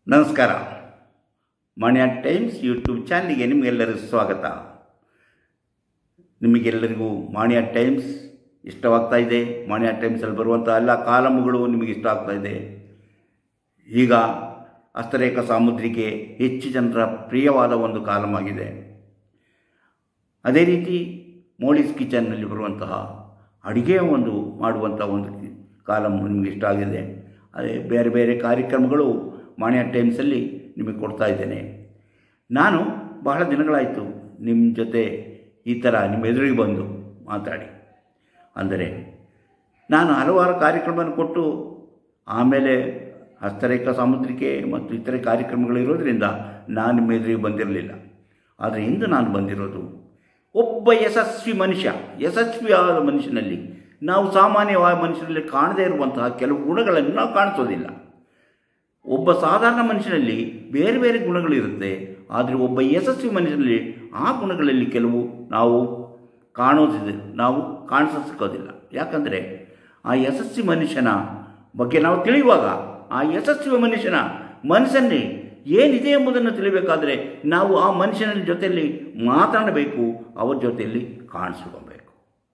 ನಮಸ್ಕಾರ ಮಾನ್ಯ times YouTube ಚಾನಲ್ಗೆ ನಿಮಗೆಲ್ಲರಿಗೂ ಸ್ವಾಗತ ನಿಮಗೆಲ್ಲರಿಗೂ ಮಾನ್ಯ ಟೈಮ್ಸ್ ಇಷ್ಟವಾಗ್ತಾ ಇದೆ ಮಾನ್ಯ ಟೈಮ್ಸಲ್ಲಿ ಬರುವಂಥ ಎಲ್ಲ ಕಾಲಮ್ಗಳು ನಿಮಗೆ ಇಷ್ಟ ಆಗ್ತಾ ಇದೆ ಈಗ ಹಸ್ತರೇಖ ಸಾಮುದ್ರಿಕೆ ಹೆಚ್ಚು ಜನರ ಪ್ರಿಯವಾದ ಒಂದು ಕಾಲಮ್ ಆಗಿದೆ ಅದೇ ರೀತಿ ಮೋಳಿಸ್ ಕಿಚನ್ನಲ್ಲಿ ಬರುವಂತಹ ಅಡುಗೆ ಒಂದು ಮಾಡುವಂಥ ಒಂದು ಕಾಲಮ್ ನಿಮಗೆ ಇಷ್ಟ ಆಗಿದೆ ಅದೇ ಬೇರೆ ಬೇರೆ ಕಾರ್ಯಕ್ರಮಗಳು ಮಾನ್ಯ ಟೈಮ್ಸಲ್ಲಿ ನಿಮಗೆ ಕೊಡ್ತಾ ಇದ್ದೇನೆ ನಾನು ಬಹಳ ದಿನಗಳಾಯಿತು ನಿಮ್ಮ ಜೊತೆ ಈ ಥರ ನಿಮ್ಮ ಎದುರಿಗೆ ಬಂದು ಮಾತಾಡಿ ಅಂದರೆ ನಾನು ಹಲವಾರು ಕಾರ್ಯಕ್ರಮವನ್ನು ಕೊಟ್ಟು ಆಮೇಲೆ ಹಸ್ತರೇಖಾ ಸಾಮುದ್ರಿಕೆ ಮತ್ತು ಇತರೆ ಕಾರ್ಯಕ್ರಮಗಳು ಇರೋದರಿಂದ ನಾನು ನಿಮ್ಮ ಎದುರಿಗೆ ಬಂದಿರಲಿಲ್ಲ ಆದರೆ ಇಂದು ನಾನು ಬಂದಿರೋದು ಒಬ್ಬ ಯಶಸ್ವಿ ಮನುಷ್ಯ ಯಶಸ್ವಿಯಾದ ಮನುಷ್ಯನಲ್ಲಿ ನಾವು ಸಾಮಾನ್ಯವಾದ ಮನುಷ್ಯರಲ್ಲಿ ಕಾಣದೇ ಇರುವಂತಹ ಕೆಲವು ಗುಣಗಳನ್ನು ನಾವು ಕಾಣಿಸೋದಿಲ್ಲ ಒಬ್ಬ ಸಾಧಾರಣ ಮನುಷ್ಯನಲ್ಲಿ ಬೇರೆ ಬೇರೆ ಗುಣಗಳಿರುತ್ತೆ ಆದರೆ ಒಬ್ಬ ಯಶಸ್ವಿ ಮನುಷ್ಯನಲ್ಲಿ ಆ ಗುಣಗಳಲ್ಲಿ ಕೆಲವು ನಾವು ಕಾಣೋದಿದೆ ನಾವು ಕಾಣಿಸೋದಿಲ್ಲ ಯಾಕಂದರೆ ಆ ಯಶಸ್ವಿ ಮನುಷ್ಯನ ಬಗ್ಗೆ ನಾವು ತಿಳಿಯುವಾಗ ಆ ಯಶಸ್ವಿ ಮನುಷ್ಯನ ಮನಸ್ಸನ್ನೇ ಏನಿದೆ ಎಂಬುದನ್ನು ತಿಳಿಬೇಕಾದರೆ ನಾವು ಆ ಮನುಷ್ಯನ ಜೊತೆಯಲ್ಲಿ ಮಾತಾಡಬೇಕು ಅವರ ಜೊತೆಯಲ್ಲಿ ಕಾಣಿಸ್ಕೊಬೇಕು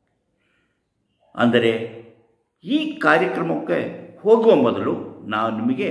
ಅಂದರೆ ಈ ಕಾರ್ಯಕ್ರಮಕ್ಕೆ ಹೋಗುವ ಮೊದಲು ನಾವು ನಿಮಗೆ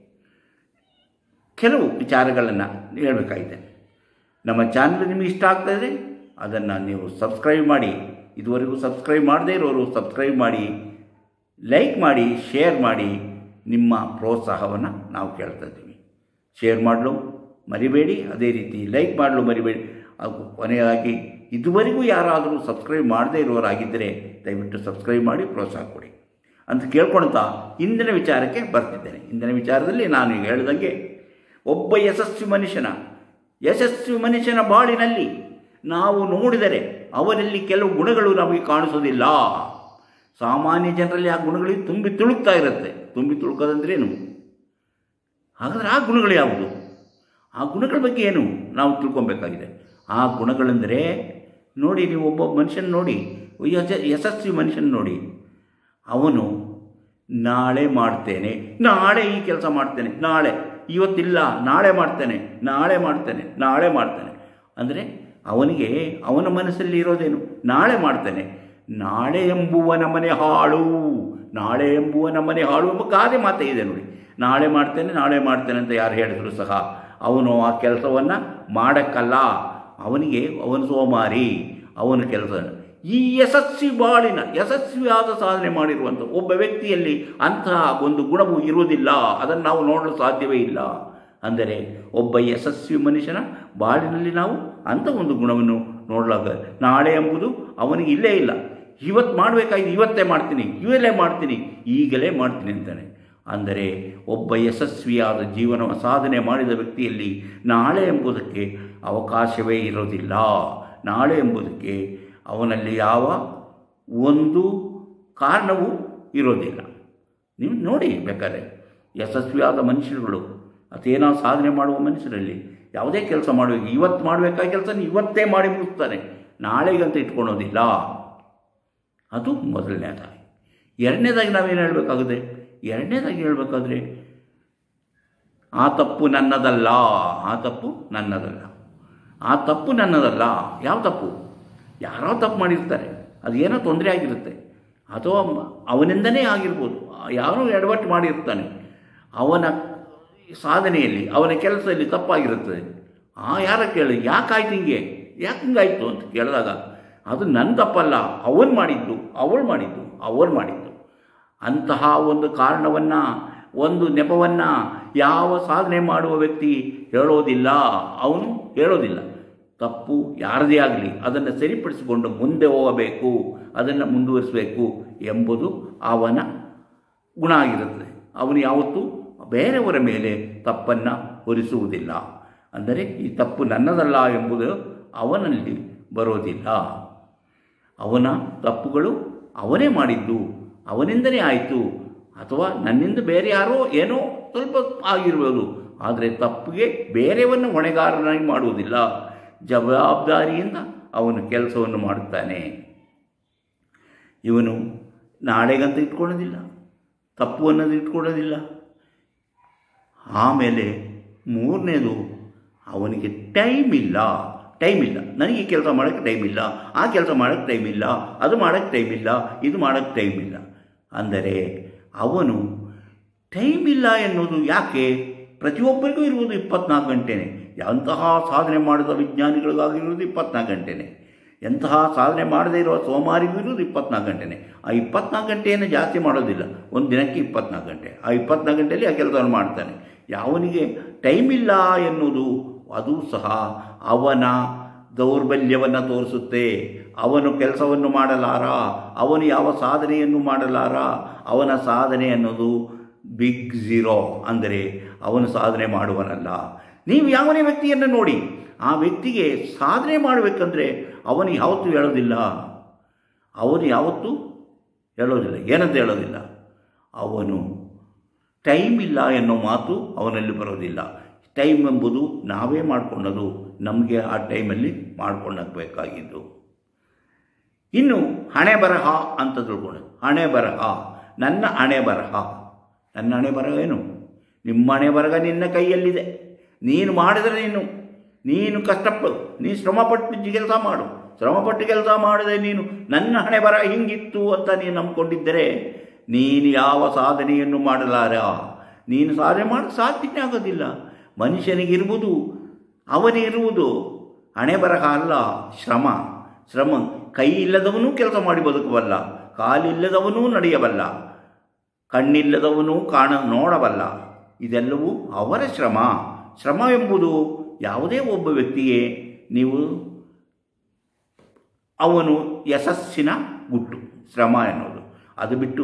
ಕೆಲವು ವಿಚಾರಗಳನ್ನು ಹೇಳಬೇಕಾಗಿದೆ ನಮ್ಮ ಚಾನಲ್ ನಿಮಗೆ ಇಷ್ಟ ಆಗ್ತಾಯಿದೆ ಅದನ್ನು ನೀವು ಸಬ್ಸ್ಕ್ರೈಬ್ ಮಾಡಿ ಇದುವರೆಗೂ ಸಬ್ಸ್ಕ್ರೈಬ್ ಮಾಡದೇ ಇರೋರು ಸಬ್ಸ್ಕ್ರೈಬ್ ಮಾಡಿ ಲೈಕ್ ಮಾಡಿ ಶೇರ್ ಮಾಡಿ ನಿಮ್ಮ ಪ್ರೋತ್ಸಾಹವನ್ನು ನಾವು ಕೇಳ್ತಾ ಇದ್ದೀವಿ ಶೇರ್ ಮಾಡಲು ಮರಿಬೇಡಿ ಅದೇ ರೀತಿ ಲೈಕ್ ಮಾಡಲು ಮರಿಬೇಡಿ ಹಾಗೂ ಕೊನೆಯಾಗಿ ಇದುವರೆಗೂ ಯಾರಾದರೂ ಸಬ್ಸ್ಕ್ರೈಬ್ ಮಾಡದೇ ಇರೋರಾಗಿದ್ದರೆ ದಯವಿಟ್ಟು ಸಬ್ಸ್ಕ್ರೈಬ್ ಮಾಡಿ ಪ್ರೋತ್ಸಾಹ ಕೊಡಿ ಅಂತ ಕೇಳ್ಕೊಳ್ತಾ ಇಂದಿನ ವಿಚಾರಕ್ಕೆ ಬರ್ತಿದ್ದೇನೆ ಇಂದಿನ ವಿಚಾರದಲ್ಲಿ ನಾನು ಈಗ ಹೇಳಿದಂಗೆ ಒಬ್ಬ ಯಶಸ್ವಿ ಮನುಷ್ಯನ ಯಶಸ್ವಿ ಮನುಷ್ಯನ ಬಾಳಿನಲ್ಲಿ ನಾವು ನೋಡಿದರೆ ಅವರಲ್ಲಿ ಕೆಲವು ಗುಣಗಳು ನಮಗೆ ಕಾಣಿಸೋದಿಲ್ಲ ಸಾಮಾನ್ಯ ಜನರಲ್ಲಿ ಆ ಗುಣಗಳು ತುಂಬಿ ತುಳುಕ್ತಾ ಇರುತ್ತೆ ತುಂಬಿ ತುಳುಕೋದಂದ್ರೇನು ಹಾಗಾದರೆ ಆ ಗುಣಗಳು ಯಾವುದು ಆ ಗುಣಗಳ ಬಗ್ಗೆ ಏನು ನಾವು ತಿಳ್ಕೊಬೇಕಾಗಿದೆ ಆ ಗುಣಗಳೆಂದರೆ ನೋಡಿ ನೀವು ಒಬ್ಬ ಮನುಷ್ಯನ ನೋಡಿ ಯಶ ಯಶಸ್ವಿ ಮನುಷ್ಯನ ನೋಡಿ ಅವನು ನಾಳೆ ಮಾಡ್ತೇನೆ ನಾಳೆ ಈ ಕೆಲಸ ಮಾಡ್ತೇನೆ ನಾಳೆ ಇವತ್ತಿಲ್ಲ ನಾಳೆ ಮಾಡ್ತೇನೆ ನಾಳೆ ಮಾಡ್ತೇನೆ ನಾಳೆ ಮಾಡ್ತೇನೆ ಅಂದರೆ ಅವನಿಗೆ ಅವನ ಮನಸ್ಸಲ್ಲಿ ಇರೋದೇನು ನಾಳೆ ಮಾಡ್ತೇನೆ ನಾಳೆ ಎಂಬುವನ ಮನೆ ಹಾಳು ನಾಳೆ ಎಂಬುವನ ಮನೆ ಹಾಳು ಎಂಬ ಗಾದೆ ಮಾತೇ ಇದೆ ನೋಡಿ ನಾಳೆ ಮಾಡ್ತೇನೆ ನಾಳೆ ಮಾಡ್ತೇನೆ ಅಂತ ಯಾರು ಹೇಳಿದ್ರು ಸಹ ಅವನು ಆ ಕೆಲಸವನ್ನು ಮಾಡೋಕ್ಕಲ್ಲ ಅವನಿಗೆ ಅವನು ಸೋಮಾರಿ ಅವನ ಕೆಲಸ ಈ ಯಶಸ್ವಿ ಬಾಳಿನ ಯಶಸ್ವಿಯಾದ ಸಾಧನೆ ಮಾಡಿರುವಂಥ ಒಬ್ಬ ವ್ಯಕ್ತಿಯಲ್ಲಿ ಅಂತಹ ಒಂದು ಗುಣವು ಇರುವುದಿಲ್ಲ ಅದನ್ನು ನಾವು ನೋಡಲು ಸಾಧ್ಯವೇ ಇಲ್ಲ ಅಂದರೆ ಒಬ್ಬ ಯಶಸ್ವಿ ಮನುಷ್ಯನ ಬಾಳಿನಲ್ಲಿ ನಾವು ಅಂಥ ಒಂದು ಗುಣವನ್ನು ನೋಡಲಾಗ ನಾಳೆ ಎಂಬುದು ಅವನಿಗೆ ಇಲ್ಲೇ ಇಲ್ಲ ಇವತ್ತು ಮಾಡಬೇಕಾಗಿದೆ ಇವತ್ತೇ ಮಾಡ್ತೀನಿ ಇವಲ್ಲೇ ಮಾಡ್ತೀನಿ ಈಗಲೇ ಮಾಡ್ತೀನಿ ಅಂತಾನೆ ಅಂದರೆ ಒಬ್ಬ ಯಶಸ್ವಿಯಾದ ಜೀವನ ಸಾಧನೆ ಮಾಡಿದ ವ್ಯಕ್ತಿಯಲ್ಲಿ ನಾಳೆ ಎಂಬುದಕ್ಕೆ ಅವಕಾಶವೇ ಇರೋದಿಲ್ಲ ನಾಳೆ ಎಂಬುದಕ್ಕೆ ಅವನಲ್ಲಿ ಯಾವ ಒಂದು ಕಾರಣವೂ ಇರೋದಿಲ್ಲ ನೀವು ನೋಡಿ ಬೇಕಾದ್ರೆ ಯಶಸ್ವಿಯಾದ ಮನುಷ್ಯರುಗಳು ಅದೇನೋ ಸಾಧನೆ ಮಾಡುವ ಮನುಷ್ಯರಲ್ಲಿ ಯಾವುದೇ ಕೆಲಸ ಮಾಡಬೇಕು ಇವತ್ತು ಮಾಡಬೇಕಾದ ಕೆಲಸ ಇವತ್ತೇ ಮಾಡಿ ಮುಗಿಸ್ತಾನೆ ನಾಳೆಗಂತ ಇಟ್ಕೊಳೋದಿಲ್ಲ ಅದು ಮೊದಲನೇದಾಗಿ ಎರಡನೇದಾಗಿ ನಾವೇನು ಹೇಳಬೇಕಾಗುತ್ತೆ ಎರಡನೇದಾಗಿ ಹೇಳಬೇಕಾದ್ರೆ ಆ ತಪ್ಪು ನನ್ನದಲ್ಲ ಆ ತಪ್ಪು ನನ್ನದಲ್ಲ ಆ ತಪ್ಪು ನನ್ನದಲ್ಲ ಯಾವ ತಪ್ಪು ಯಾರೋ ತಪ್ಪು ಮಾಡಿರ್ತಾರೆ ಅದೇನೋ ತೊಂದರೆ ಆಗಿರುತ್ತೆ ಅಥವಾ ಅವನಿಂದನೇ ಆಗಿರ್ಬೋದು ಯಾರೋ ಎಡವಟ್ಟು ಮಾಡಿರ್ತಾನೆ ಅವನ ಸಾಧನೆಯಲ್ಲಿ ಅವನ ಕೆಲಸದಲ್ಲಿ ತಪ್ಪಾಗಿರುತ್ತದೆ ಆ ಯಾರ ಕೇಳಿ ಯಾಕಾಯ್ತು ಹಿಂಗೆ ಯಾಕೆ ಹಿಂಗಾಯ್ತು ಅಂತ ಕೇಳಿದಾಗ ಅದು ನನ್ನ ತಪ್ಪಲ್ಲ ಅವನು ಮಾಡಿದ್ದು ಅವಳು ಮಾಡಿದ್ದು ಅವರು ಮಾಡಿದ್ದು ಅಂತಹ ಒಂದು ಕಾರಣವನ್ನು ಒಂದು ನೆಪವನ್ನು ಯಾವ ಸಾಧನೆ ಮಾಡುವ ವ್ಯಕ್ತಿ ಹೇಳೋದಿಲ್ಲ ಅವನು ಹೇಳೋದಿಲ್ಲ ತಪ್ಪು ಯಾರದೇ ಆಗಲಿ ಅದನ್ನು ಸರಿಪಡಿಸಿಕೊಂಡು ಮುಂದೆ ಹೋಗಬೇಕು ಅದನ್ನು ಮುಂದುವರಿಸಬೇಕು ಎಂಬುದು ಅವನ ಗುಣ ಆಗಿರುತ್ತದೆ ಅವನು ಯಾವತ್ತೂ ಬೇರೆಯವರ ಮೇಲೆ ತಪ್ಪನ್ನು ಹೊರಿಸುವುದಿಲ್ಲ ಅಂದರೆ ಈ ತಪ್ಪು ನನ್ನದಲ್ಲ ಎಂಬುದು ಅವನಲ್ಲಿ ಬರೋದಿಲ್ಲ ಅವನ ತಪ್ಪುಗಳು ಅವನೇ ಮಾಡಿದ್ದು ಅವನಿಂದಲೇ ಆಯಿತು ಅಥವಾ ನನ್ನಿಂದ ಬೇರೆ ಯಾರೋ ಏನೋ ಸ್ವಲ್ಪ ಆಗಿರ್ಬೋದು ಆದರೆ ತಪ್ಪಿಗೆ ಬೇರೆಯವನ್ನು ಹೊಣೆಗಾರನಾಗಿ ಮಾಡುವುದಿಲ್ಲ ಜವಾಬ್ದಾರಿಯಿಂದ ಅವನು ಕೆಲಸವನ್ನು ಮಾಡುತ್ತಾನೆ ಇವನು ನಾಳೆಗಂತ ಇಟ್ಕೊಳ್ಳೋದಿಲ್ಲ ತಪ್ಪು ಅನ್ನೋದು ಇಟ್ಕೊಳ್ಳೋದಿಲ್ಲ ಆಮೇಲೆ ಮೂರನೇದು ಅವನಿಗೆ ಟೈಮ್ ಇಲ್ಲ ಟೈಮ್ ಇಲ್ಲ ನನಗೆ ಕೆಲಸ ಮಾಡೋಕ್ಕೆ ಟೈಮ್ ಇಲ್ಲ ಆ ಕೆಲಸ ಮಾಡೋಕ್ಕೆ ಟೈಮ್ ಇಲ್ಲ ಅದು ಮಾಡೋಕ್ಕೆ ಟೈಮ್ ಇಲ್ಲ ಇದು ಮಾಡೋಕ್ಕೆ ಟೈಮ್ ಇಲ್ಲ ಅಂದರೆ ಅವನು ಟೈಮ್ ಇಲ್ಲ ಎನ್ನುವುದು ಯಾಕೆ ಪ್ರತಿಯೊಬ್ಬರಿಗೂ ಇರುವುದು ಇಪ್ಪತ್ನಾಲ್ಕು ಗಂಟೆನೇ ಎಂತಹ ಸಾಧನೆ ಮಾಡಿದ ವಿಜ್ಞಾನಿಗಳಿಗಾಗಿರುವುದು ಇಪ್ಪತ್ನಾಲ್ಕು ಗಂಟೆನೇ ಎಂತಹ ಸಾಧನೆ ಮಾಡದೇ ಇರುವ ಸೋಮಾರಿಗೂ ಇರುವುದು ಇಪ್ಪತ್ನಾಲ್ಕು ಗಂಟೆನೇ ಆ ಇಪ್ಪತ್ನಾಲ್ಕು ಗಂಟೆಯನ್ನು ಜಾಸ್ತಿ ಮಾಡೋದಿಲ್ಲ ಒಂದು ದಿನಕ್ಕೆ ಇಪ್ಪತ್ನಾಲ್ಕು ಗಂಟೆ ಆ ಇಪ್ಪತ್ನಾಲ್ಕು ಗಂಟೆಯಲ್ಲಿ ಆ ಕೆಲಸವನ್ನು ಮಾಡ್ತಾನೆ ಯಾವನಿಗೆ ಟೈಮ್ ಇಲ್ಲ ಎನ್ನುವುದು ಅದು ಸಹ ಅವನ ದೌರ್ಬಲ್ಯವನ್ನು ತೋರಿಸುತ್ತೆ ಅವನು ಕೆಲಸವನ್ನು ಮಾಡಲಾರ ಅವನು ಯಾವ ಸಾಧನೆಯನ್ನು ಮಾಡಲಾರ ಅವನ ಸಾಧನೆ ಅನ್ನೋದು ಬಿಗ್ ಝೀರೋ ಅಂದರೆ ಅವನು ಸಾಧನೆ ಮಾಡುವನಲ್ಲ ನೀವು ಯಾವನೇ ವ್ಯಕ್ತಿಯನ್ನು ನೋಡಿ ಆ ವ್ಯಕ್ತಿಗೆ ಸಾಧನೆ ಮಾಡಬೇಕಂದ್ರೆ ಅವನು ಯಾವತ್ತೂ ಹೇಳೋದಿಲ್ಲ ಅವನು ಯಾವತ್ತೂ ಹೇಳೋದಿಲ್ಲ ಏನಂತ ಹೇಳೋದಿಲ್ಲ ಅವನು ಟೈಮ್ ಇಲ್ಲ ಎನ್ನೋ ಮಾತು ಅವನಲ್ಲಿ ಬರೋದಿಲ್ಲ ಟೈಮ್ ಎಂಬುದು ನಾವೇ ಮಾಡಿಕೊಂಡದು ನಮಗೆ ಆ ಟೈಮಲ್ಲಿ ಮಾಡ್ಕೊಳ್ಳಬೇಕಾಗಿದ್ದು ಇನ್ನು ಹಣೆ ಬರಹ ಅಂತ ತಿಳ್ಕೊಂಡು ಹಣೆ ಬರಹ ನನ್ನ ಹಣೆ ಬರಹ ನನ್ನ ಹಣೆ ಬರಹ ಏನು ನಿಮ್ಮ ಹಣೆ ಬರಹ ನಿನ್ನ ಕೈಯಲ್ಲಿದೆ ನೀನು ಮಾಡಿದರೆ ನೀನು ನೀನು ಕಷ್ಟಪಡು ನೀನು ಶ್ರಮಪಟ್ಟು ಕೆಲಸ ಮಾಡು ಶ್ರಮಪಟ್ಟು ಕೆಲಸ ಮಾಡಿದೆ ನೀನು ನನ್ನ ಹಣೆ ಬರಹ ಹಿಂಗಿತ್ತು ಅಂತ ನೀನು ನಂಬ್ಕೊಂಡಿದ್ದರೆ ನೀನು ಯಾವ ಸಾಧನೆಯನ್ನು ಮಾಡಲಾರ ನೀನು ಸಾಧನೆ ಮಾಡೋಕ್ಕೆ ಸಾಧ್ಯನೇ ಆಗೋದಿಲ್ಲ ಮನುಷ್ಯನಿಗಿರುವುದು ಅವನಿರುವುದು ಹಣೆ ಬರಹ ಅಲ್ಲ ಶ್ರಮ ಶ್ರಮ ಕೈ ಇಲ್ಲದವನೂ ಕೆಲಸ ಮಾಡಿ ಬದುಕಬಲ್ಲ ಕಾಲಿಲ್ಲದವನೂ ನಡೆಯಬಲ್ಲ ಕಣ್ಣಿಲ್ಲದವನೂ ಕಾಣ ನೋಡಬಲ್ಲ ಇದೆಲ್ಲವೂ ಅವರ ಶ್ರಮ ಶ್ರಮ ಎಂಬುದು ಯಾವುದೇ ಒಬ್ಬ ವ್ಯಕ್ತಿಗೆ ನೀವು ಅವನು ಯಶಸ್ಸಿನ ಗುಟ್ಟು ಶ್ರಮ ಎನ್ನುವುದು ಅದು ಬಿಟ್ಟು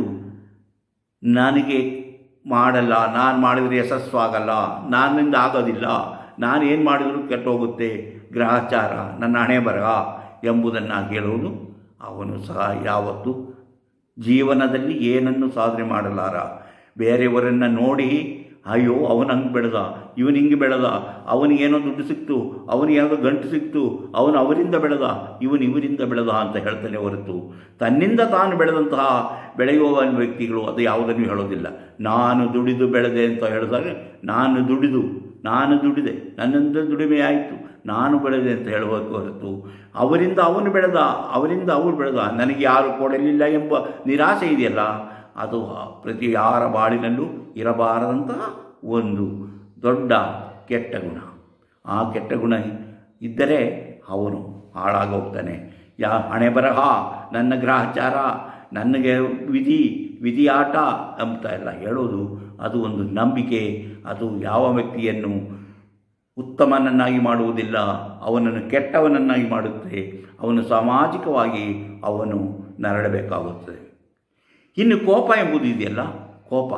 ನನಗೆ ಮಾಡಲ್ಲ ನಾನು ಮಾಡಿದರೆ ಯಶಸ್ವಾಗಲ್ಲ ನನ್ನಿಂದ ಆಗೋದಿಲ್ಲ ನಾನು ಏನು ಮಾಡಿದರೂ ಕೆಟ್ಟೋಗುತ್ತೆ ಗ್ರಹಚಾರ ನನ್ನ ಹಣೆ ಬರಹ ಎಂಬುದನ್ನು ಹೇಳುವುದು ಅವನು ಸಹ ಯಾವತ್ತೂ ಜೀವನದಲ್ಲಿ ಏನನ್ನು ಸಾಧನೆ ಮಾಡಲಾರ ಬೇರೆಯವರನ್ನು ನೋಡಿ ಅಯ್ಯೋ ಅವನು ಹಂಗೆ ಬೆಳೆದ ಇವನು ಹಿಂಗೆ ಬೆಳೆದ ಅವನಿಗೇನೋ ದುಡ್ಡು ಸಿಕ್ತು ಅವನಿಗೆ ಯಾವುದೋ ಗಂಟು ಸಿಕ್ತು ಅವನು ಅವರಿಂದ ಬೆಳೆದ ಇವನು ಇವರಿಂದ ಬೆಳೆದ ಅಂತ ಹೇಳ್ತಾನೆ ಹೊರತು ತನ್ನಿಂದ ತಾನು ಬೆಳೆದಂತಹ ಬೆಳೆಯುವ ವ್ಯಕ್ತಿಗಳು ಅದು ಯಾವುದನ್ನು ಹೇಳೋದಿಲ್ಲ ನಾನು ದುಡಿದು ಬೆಳೆದೆ ಅಂತ ಹೇಳಿದಾಗ ನಾನು ದುಡಿದು ನಾನು ದುಡಿದೆ ನನ್ನಿಂದ ದುಡಿಮೆ ಆಯಿತು ನಾನು ಬೆಳೆದೆ ಅಂತ ಹೇಳಬೇಕು ಹೊರತು ಅವರಿಂದ ಅವನು ಬೆಳೆದ ಅವರಿಂದ ಅವನು ಬೆಳೆದ ನನಗೆ ಯಾರು ಕೊಡಲಿಲ್ಲ ಎಂಬ ನಿರಾಸೆ ಇದೆಯಲ್ಲ ಅದು ಪ್ರತಿ ಯಾರ ಬಾಳಿನಲ್ಲೂ ಇರಬಾರದಂತಹ ಒಂದು ದೊಡ್ಡ ಕೆಟ್ಟ ಗುಣ ಆ ಕೆಟ್ಟ ಗುಣ ಇದ್ದರೆ ಅವನು ಹಾಳಾಗೋಗ್ತಾನೆ ಯಾ ಹಣೆ ಬರಹ ನನ್ನ ಗ್ರಹಚಾರ ನನಗೆ ವಿಧಿ ವಿಧಿ ಆಟ ಅಂತ ಎಲ್ಲ ಹೇಳೋದು ಅದು ಒಂದು ನಂಬಿಕೆ ಅದು ಯಾವ ವ್ಯಕ್ತಿಯನ್ನು ಉತ್ತಮನನ್ನಾಗಿ ಮಾಡುವುದಿಲ್ಲ ಅವನನ್ನು ಕೆಟ್ಟವನನ್ನಾಗಿ ಮಾಡುತ್ತೆ ಅವನು ಸಾಮಾಜಿಕವಾಗಿ ಅವನು ನರಳಬೇಕಾಗುತ್ತದೆ ಇನ್ನು ಕೋಪ ಎಂಬುದು ಇದೆಯಲ್ಲ ಕೋಪ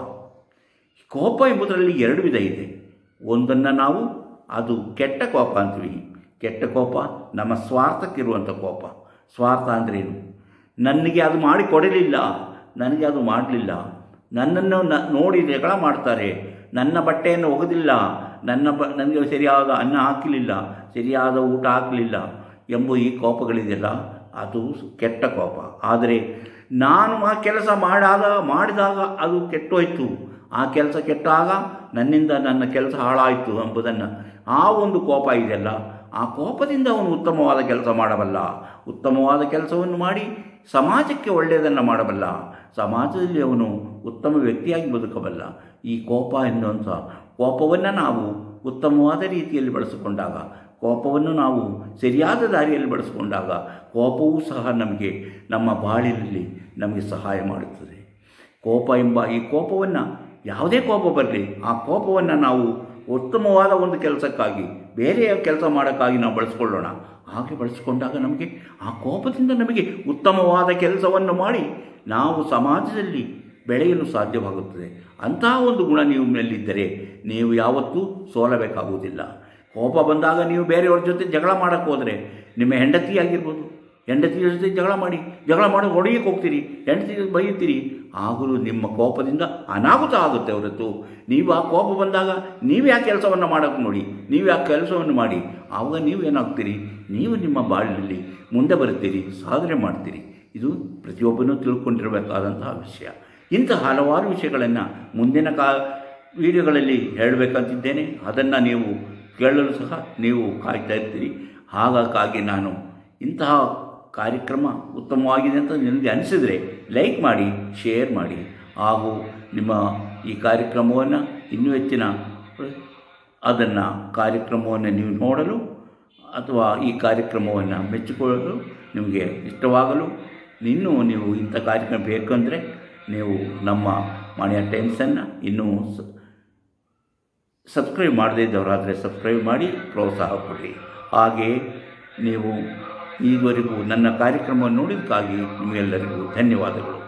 ಕೋಪ ಎಂಬುದರಲ್ಲಿ ಎರಡು ವಿಧ ಇದೆ ಒಂದನ್ನು ನಾವು ಅದು ಕೆಟ್ಟ ಕೋಪ ಅಂತೀವಿ ಕೆಟ್ಟ ಕೋಪ ನಮ್ಮ ಸ್ವಾರ್ಥಕ್ಕಿರುವಂಥ ಕೋಪ ಸ್ವಾರ್ಥ ಅಂದ್ರೇನು ನನಗೆ ಅದು ಮಾಡಿ ಕೊಡಲಿಲ್ಲ ನನಗೆ ಅದು ಮಾಡಲಿಲ್ಲ ನನ್ನನ್ನು ನ ನೋಡಿ ಜಗಳ ಮಾಡ್ತಾರೆ ನನ್ನ ಬಟ್ಟೆಯನ್ನು ಒಗೆದಿಲ್ಲ ನನ್ನ ಬ ನನಗೆ ಸರಿಯಾದ ಅನ್ನ ಹಾಕಲಿಲ್ಲ ಸರಿಯಾದ ಊಟ ಹಾಕಲಿಲ್ಲ ಎಂಬ ಈ ಕೋಪಗಳಿದೆಯಲ್ಲ ಅದು ಕೆಟ್ಟ ಕೋಪ ಆದರೆ ನಾನು ಆ ಕೆಲಸ ಮಾಡಾದ ಮಾಡಿದಾಗ ಅದು ಕೆಟ್ಟೋಯ್ತು ಆ ಕೆಲಸ ಕೆಟ್ಟಾಗ ನನ್ನಿಂದ ನನ್ನ ಕೆಲಸ ಹಾಳಾಯಿತು ಎಂಬುದನ್ನು ಆ ಒಂದು ಕೋಪ ಇದೆಯಲ್ಲ ಆ ಕೋಪದಿಂದ ಅವನು ಉತ್ತಮವಾದ ಕೆಲಸ ಮಾಡಬಲ್ಲ ಉತ್ತಮವಾದ ಕೆಲಸವನ್ನು ಮಾಡಿ ಸಮಾಜಕ್ಕೆ ಒಳ್ಳೆಯದನ್ನು ಮಾಡಬಲ್ಲ ಸಮಾಜದಲ್ಲಿ ಅವನು ಉತ್ತಮ ವ್ಯಕ್ತಿಯಾಗಿ ಬದುಕಬಲ್ಲ ಈ ಕೋಪ ಎನ್ನುವಂಥ ಕೋಪವನ್ನು ನಾವು ಉತ್ತಮವಾದ ರೀತಿಯಲ್ಲಿ ಬಳಸಿಕೊಂಡಾಗ ಕೋಪವನ್ನು ನಾವು ಸರಿಯಾದ ದಾರಿಯಲ್ಲಿ ಬಳಸಿಕೊಂಡಾಗ ಕೋಪವೂ ಸಹ ನಮಗೆ ನಮ್ಮ ಬಾಳಿನಲ್ಲಿ ನಮಗೆ ಸಹಾಯ ಮಾಡುತ್ತದೆ ಕೋಪ ಎಂಬ ಈ ಕೋಪವನ್ನು ಯಾವುದೇ ಕೋಪ ಬರಲಿ ಆ ಕೋಪವನ್ನು ನಾವು ಉತ್ತಮವಾದ ಒಂದು ಕೆಲಸಕ್ಕಾಗಿ ಬೇರೆ ಕೆಲಸ ಮಾಡೋಕ್ಕಾಗಿ ನಾವು ಬಳಸ್ಕೊಳ್ಳೋಣ ಹಾಗೆ ಬಳಸಿಕೊಂಡಾಗ ನಮಗೆ ಆ ಕೋಪದಿಂದ ನಮಗೆ ಉತ್ತಮವಾದ ಕೆಲಸವನ್ನು ಮಾಡಿ ನಾವು ಸಮಾಜದಲ್ಲಿ ಬೆಳೆಯಲು ಸಾಧ್ಯವಾಗುತ್ತದೆ ಅಂತಹ ಒಂದು ಗುಣ ನೀವು ಮೇಲಿದ್ದರೆ ನೀವು ಯಾವತ್ತೂ ಸೋಲಬೇಕಾಗುವುದಿಲ್ಲ ಕೋಪ ಬಂದಾಗ ನೀವು ಬೇರೆಯವ್ರ ಜೊತೆ ಜಗಳ ಮಾಡೋಕ್ಕೆ ಹೋದರೆ ನಿಮ್ಮ ಹೆಂಡತಿ ಆಗಿರ್ಬೋದು ಹೆಂಡತಿಯ ಜೊತೆ ಜಗಳ ಮಾಡಿ ಜಗಳ ಮಾಡಿ ಹೊಡೆಯಕ್ಕೆ ಹೋಗ್ತೀರಿ ಹೆಂಡತಿ ಬೈಯುತ್ತೀರಿ ಆಗಲೂ ನಿಮ್ಮ ಕೋಪದಿಂದ ಅನಾಹುತ ಆಗುತ್ತೆ ಹೊರತು ನೀವು ಆ ಕೋಪ ಬಂದಾಗ ನೀವು ಯಾಕೆ ಕೆಲಸವನ್ನು ಮಾಡೋಕ್ಕೆ ನೋಡಿ ನೀವು ಯಾಕೆ ಕೆಲಸವನ್ನು ಮಾಡಿ ಆವಾಗ ನೀವು ಏನಾಗ್ತೀರಿ ನೀವು ನಿಮ್ಮ ಬಾಳಿನಲ್ಲಿ ಮುಂದೆ ಬರುತ್ತೀರಿ ಸಾಧನೆ ಮಾಡ್ತೀರಿ ಇದು ಪ್ರತಿಯೊಬ್ಬನೂ ತಿಳ್ಕೊಂಡಿರಬೇಕಾದಂತಹ ವಿಷಯ ಇಂಥ ಹಲವಾರು ವಿಷಯಗಳನ್ನು ಮುಂದಿನ ಕಾ ವಿಡಿಯೋಗಳಲ್ಲಿ ಹೇಳಬೇಕಂತಿದ್ದೇನೆ ಅದನ್ನು ನೀವು ಕೇಳಲು ಸಹ ನೀವು ಕಾಯ್ತಾ ಇರ್ತೀರಿ ಹಾಗಾಗಿ ನಾನು ಇಂತಹ ಕಾರ್ಯಕ್ರಮ ಉತ್ತಮವಾಗಿದೆ ಅಂತ ನಿಮಗೆ ಅನಿಸಿದರೆ ಲೈಕ್ ಮಾಡಿ ಶೇರ್ ಮಾಡಿ ಹಾಗೂ ನಿಮ್ಮ ಈ ಕಾರ್ಯಕ್ರಮವನ್ನು ಇನ್ನೂ ಹೆಚ್ಚಿನ ಅದನ್ನು ಕಾರ್ಯಕ್ರಮವನ್ನು ನೀವು ನೋಡಲು ಅಥವಾ ಈ ಕಾರ್ಯಕ್ರಮವನ್ನು ಮೆಚ್ಚಿಕೊಳ್ಳಲು ನಿಮಗೆ ಇಷ್ಟವಾಗಲು ಇನ್ನೂ ನೀವು ಇಂಥ ಕಾರ್ಯಕ್ರಮ ಬೇಕಂದರೆ ನೀವು ನಮ್ಮ ಮಾಣಿಯ ಟೈಮ್ಸನ್ನು ಇನ್ನೂ ಸಬ್ಸ್ಕ್ರೈಬ್ ಮಾಡದೇ ಇದ್ದವರಾದರೆ ಸಬ್ಸ್ಕ್ರೈಬ್ ಮಾಡಿ ಪ್ರೋತ್ಸಾಹ ಕೊಡಿ ಹಾಗೆ ನೀವು ಈವರೆಗೂ ನನ್ನ ಕಾರ್ಯಕ್ರಮವನ್ನು ನೋಡಿದ್ದಕ್ಕಾಗಿ ನಿಮಗೆಲ್ಲರಿಗೂ ಧನ್ಯವಾದಗಳು